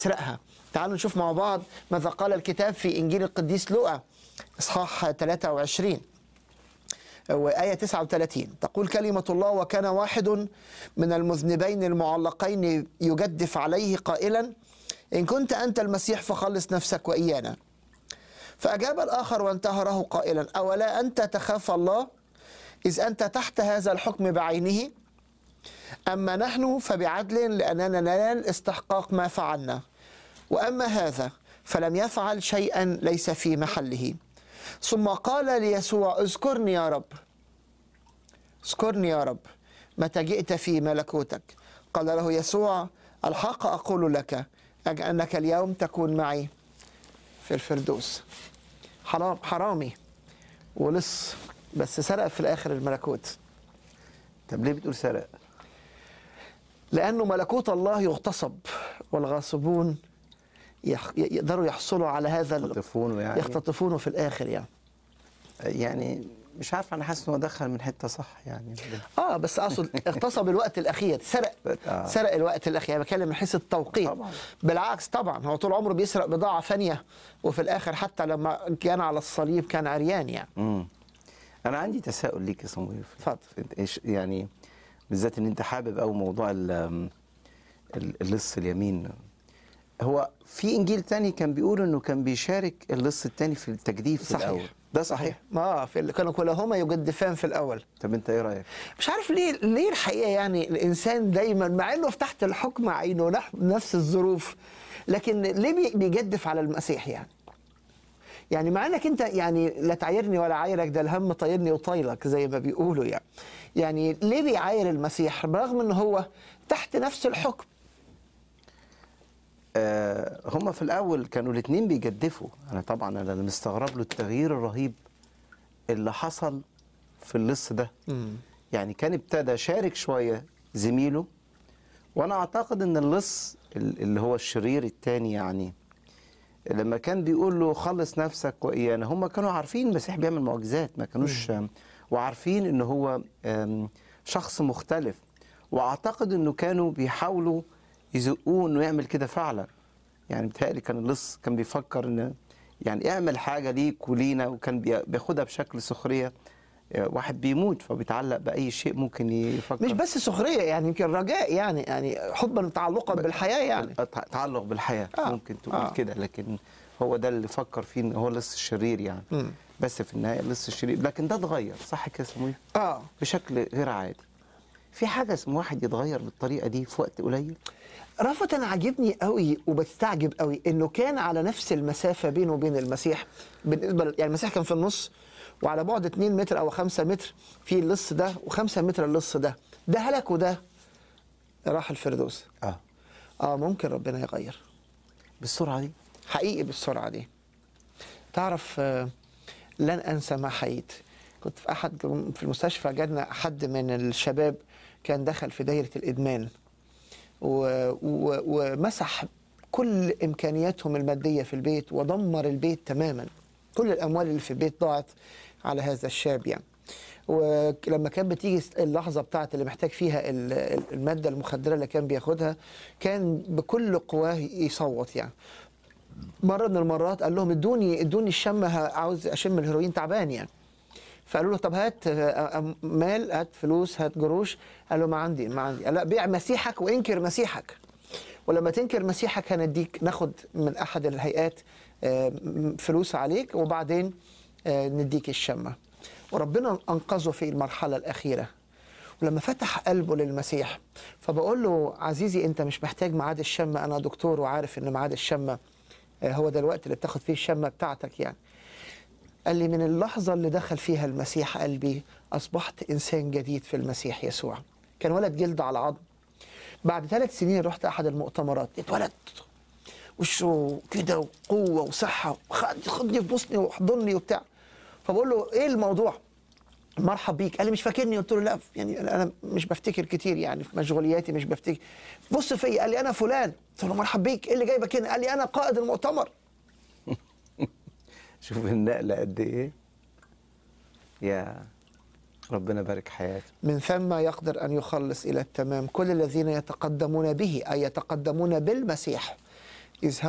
يسرقها تعالوا نشوف مع بعض ماذا قال الكتاب في إنجيل القديس لوقا إصحاح 23 وآية 39 تقول كلمة الله وكان واحد من المذنبين المعلقين يجدف عليه قائلا إن كنت أنت المسيح فخلص نفسك وإيانا فأجاب الآخر وانتهره قائلا أولا أنت تخاف الله إذ أنت تحت هذا الحكم بعينه أما نحن فبعدل لأننا ننال استحقاق ما فعلنا وأما هذا فلم يفعل شيئا ليس في محله ثم قال ليسوع اذكرني يا رب اذكرني يا رب متى جئت في ملكوتك قال له يسوع الحق أقول لك أنك اليوم تكون معي في الفردوس حرام حرامي ولص بس سرق في الآخر الملكوت طب ليه بتقول سرق؟ لأنه ملكوت الله يغتصب والغاصبون يح- يقدروا يحصلوا على هذا ال- يخطفونه يعني يختطفونه في الآخر يعني يعني مش عارف انا حاسس ان هو دخل من حته صح يعني اه بس اقصد اغتصب الوقت الاخير سرق آه. سرق الوقت الاخير أنا بتكلم من حيث التوقيت طبعاً. بالعكس طبعا هو طول عمره بيسرق بضاعه فانيه وفي الاخر حتى لما كان على الصليب كان عريان يعني امم انا عندي تساؤل ليك يا صمويل اتفضل. في- إيش يعني بالذات ان انت حابب قوي موضوع ال- ال- اللص اليمين هو في انجيل تاني كان بيقول انه كان بيشارك اللص التاني في التجديف في صحيح. الاول ده صحيح اه في ال- كانوا كلاهما يجدفان في الاول طب انت ايه رايك مش عارف ليه ليه الحقيقه يعني الانسان دايما مع انه في تحت الحكم عينه نح- نفس الظروف لكن ليه بي- بيجدف على المسيح يعني يعني مع انك انت يعني لا تعايرني ولا عايرك ده الهم طايرني وطايلك زي ما بيقولوا يعني يعني ليه بيعاير المسيح برغم ان هو تحت نفس الحكم آه هم في الاول كانوا الاثنين بيجدفوا انا طبعا انا اللي مستغرب له التغيير الرهيب اللي حصل في اللص ده يعني كان ابتدى شارك شويه زميله وانا اعتقد ان اللص ال- اللي هو الشرير التاني يعني لما كان بيقول له خلص نفسك وايانا هم كانوا عارفين المسيح بيعمل معجزات ما كانوش وعارفين ان هو آم، شخص مختلف واعتقد انه كانوا بيحاولوا يزقوه انه يعمل كده فعلا يعني بيتهيألي كان اللص كان بيفكر ان يعني اعمل حاجه ليك ولينا وكان بي- بياخدها بشكل سخريه آه، واحد بيموت فبيتعلق باي شيء ممكن يفكر مش بس سخريه يعني يمكن رجاء يعني يعني حبا تعلقا بالحياه يعني تع- تعلق بالحياه آه. ممكن تقول آه. كده لكن هو ده اللي فكر فيه ان هو لص الشرير يعني مم. بس في النهايه لص الشرير لكن ده اتغير صح كده يا سمويل اه بشكل غير عادي في حاجه اسمه واحد يتغير بالطريقه دي في وقت قليل رأفت انا عاجبني قوي وبستعجب قوي انه كان على نفس المسافه بينه وبين المسيح بالنسبه ل- يعني المسيح كان في النص وعلى بعد 2 متر او 5 متر في اللص ده و5 متر اللص ده ده هلك وده راح الفردوس اه اه ممكن ربنا يغير بالسرعه دي حقيقي بالسرعه دي تعرف آه، لن انسى ما حييت كنت في احد في المستشفى جالنا حد من الشباب كان دخل في دايره الادمان و و ومسح كل امكانياتهم الماديه في البيت ودمر البيت تماما كل الاموال اللي في البيت ضاعت على هذا الشاب يعني ولما كان بتيجي اللحظه بتاعت اللي محتاج فيها ال- ال- الماده المخدره اللي كان بياخدها كان بكل قواه يصوت يعني مره من المرات قال لهم ادوني ادوني الشمه ه- عاوز اشم الهيروين تعبان يعني فقالوا له طب هات آه، مال هات فلوس هات قروش قال له ما عندي ما عندي قال لا بيع مسيحك وانكر مسيحك ولما تنكر مسيحك هنديك ناخد من احد الهيئات آه، م- فلوس عليك وبعدين آه، نديك الشمه وربنا انقذه في المرحله الاخيره ولما فتح قلبه للمسيح فبقول له عزيزي انت مش محتاج ميعاد الشمه انا دكتور وعارف ان ميعاد الشمه آه، هو ده الوقت اللي بتاخد فيه الشمه بتاعتك يعني قال لي من اللحظة اللي دخل فيها المسيح قلبي أصبحت إنسان جديد في المسيح يسوع كان ولد جلد على عظم بعد ثلاث سنين رحت أحد المؤتمرات اتولد وشه كده وقوة وصحة خد- خدني في بوسني وحضني وبتاع فبقول له إيه الموضوع؟ مرحب بيك قال لي مش فاكرني قلت له لا يعني انا مش بفتكر كتير يعني في مشغولياتي مش بفتكر بص فيا قال لي انا فلان قلت له مرحب بيك ايه اللي جايبك هنا قال لي انا قائد المؤتمر شوف النقله قد ايه يا ربنا بارك حياته من ثم يقدر ان يخلص الى التمام كل الذين يتقدمون به اي يتقدمون بالمسيح إذ